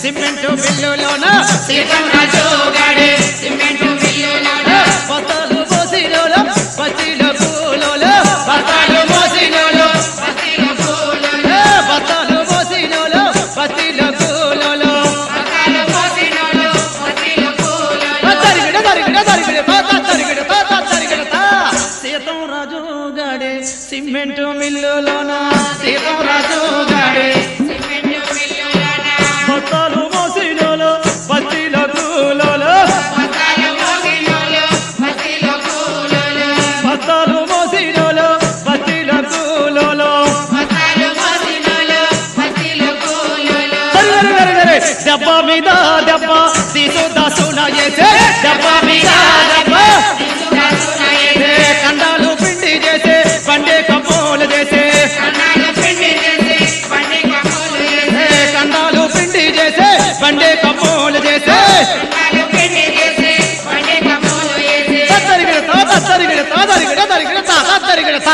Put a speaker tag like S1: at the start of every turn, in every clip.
S1: Cement బిల్లులోన
S2: సీతం రాజు గాడే cement బిల్లులోన
S1: పతలు పోసినోలో పచ్చిలో పూలోలో
S2: బతాలు మోసినోలు పతిలో పూలలో
S1: పతలు పోసినోలో పచ్చిలో పూలోలో
S2: బతాలు మోసినోలు పతిలో పూలలో
S1: తరిగిడ తరిగిడ తరిగిడ తాత తరిగిడ తాత తరిగిడ తా సీతం రాజు గాడే సిమెంటు మిల్లులోన సీతం రాజు గాడే
S2: సిమెంటు బిల్లులోన
S1: పతలు పోసినోలో పచ్చిలో పూలోలో
S2: బతాలు మోసినోలు పతిలో పూలలో
S1: పతలు పోసినోలో పచ్చిలో పూలోలో
S2: బతాలు మోసినోలు పతిలో పూలలో
S1: అరే, అరే, అరే, అరే, దెబ్బ మీద దెబ్బ తీసు దాసున చేసే దెబ్బ మీద దెబ్బ ఏ కండాలు పిండి చేసే పండే కమ్మోలు చేసే
S2: కన్నాలు పిండి చేసి పండి కప్పులు
S1: ఏ కండాలు పిండి చేసే పండే కమ్మోలు చేసే
S2: కన్నాలు పిండి చేసి పండి కప్పులు వేసి
S1: తరిగిడతా తరిగిడతా తరిగిడ తరిగిడతా తరిగిడతా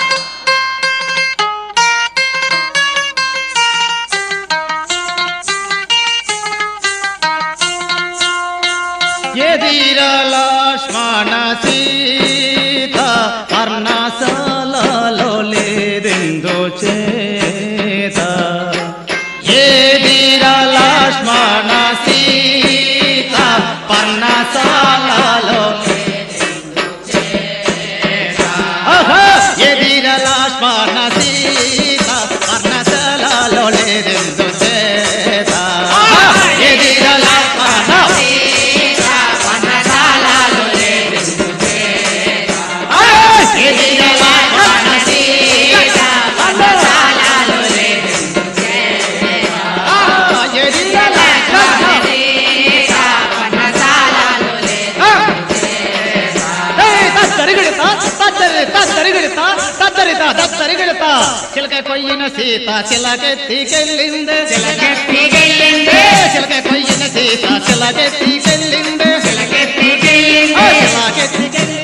S1: ఎదిర లక్ష్మణ సీత పర్ణశాలలో లేదెందు చేత ఎదిర లక్ష్మణ సీత పర్ణశాలలో ఆహా! ఎదిర లక్ష్మణ సీత పర్ణశాలలో లేదెందు చేత ఎదిర లక్ష్మణ చిలక కొయ్యిన సీత చిలకెత్తికెళ్ళిందే
S2: చిలకెత్తికెళ్ళిందే
S1: చిలక కొయ్యిన సీత చిలకెత్తికెళ్ళిందే
S2: చిలకెత్తికెళ్ళిందే
S1: చిలకెత్తికెళ్ళిందే